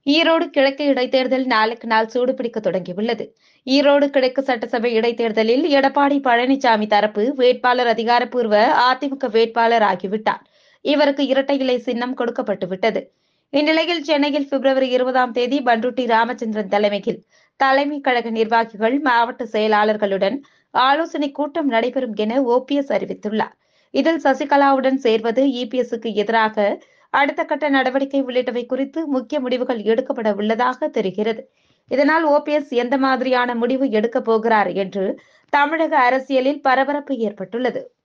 ஈரோடு கிழக்கு இடைத்தேர்தல் நாளுக்கு நாள் சூடுபிடிக்க தொடங்கியுள்ளது ஈரோடு கிழக்கு சட்டசபை இடைத்தேர்தலில் எடப்பாடி பழனிசாமி தரப்பு வேட்பாளர் அதிகாரப்பூர்வ அதிமுக வேட்பாளர் ஆகிவிட்டார் இவருக்கு இரட்டை இலை சின்னம் கொடுக்கப்பட்டு விட்டது இந்நிலையில் சென்னையில் பிப்ரவரி இருபதாம் தேதி பண்ருட்டி ராமச்சந்திரன் தலைமையில் தலைமை கழக நிர்வாகிகள் மாவட்ட செயலாளர்களுடன் ஆலோசனை கூட்டம் நடைபெறும் என ஓபிஎஸ் அறிவித்துள்ளார் இதில் சசிகலாவுடன் சேர்வது இபிஎஸ்க்கு எதிராக அடுத்த கட்ட நடவடிக்கை உள்ளிட்டவை குறித்து முக்கிய முடிவுகள் எடுக்கப்பட உள்ளதாக தெரிகிறது இதனால் ஓபிஎஸ் எந்த மாதிரியான முடிவு எடுக்கப் போகிறார் என்று தமிழக அரசியலில் பரபரப்பு ஏற்பட்டுள்ளது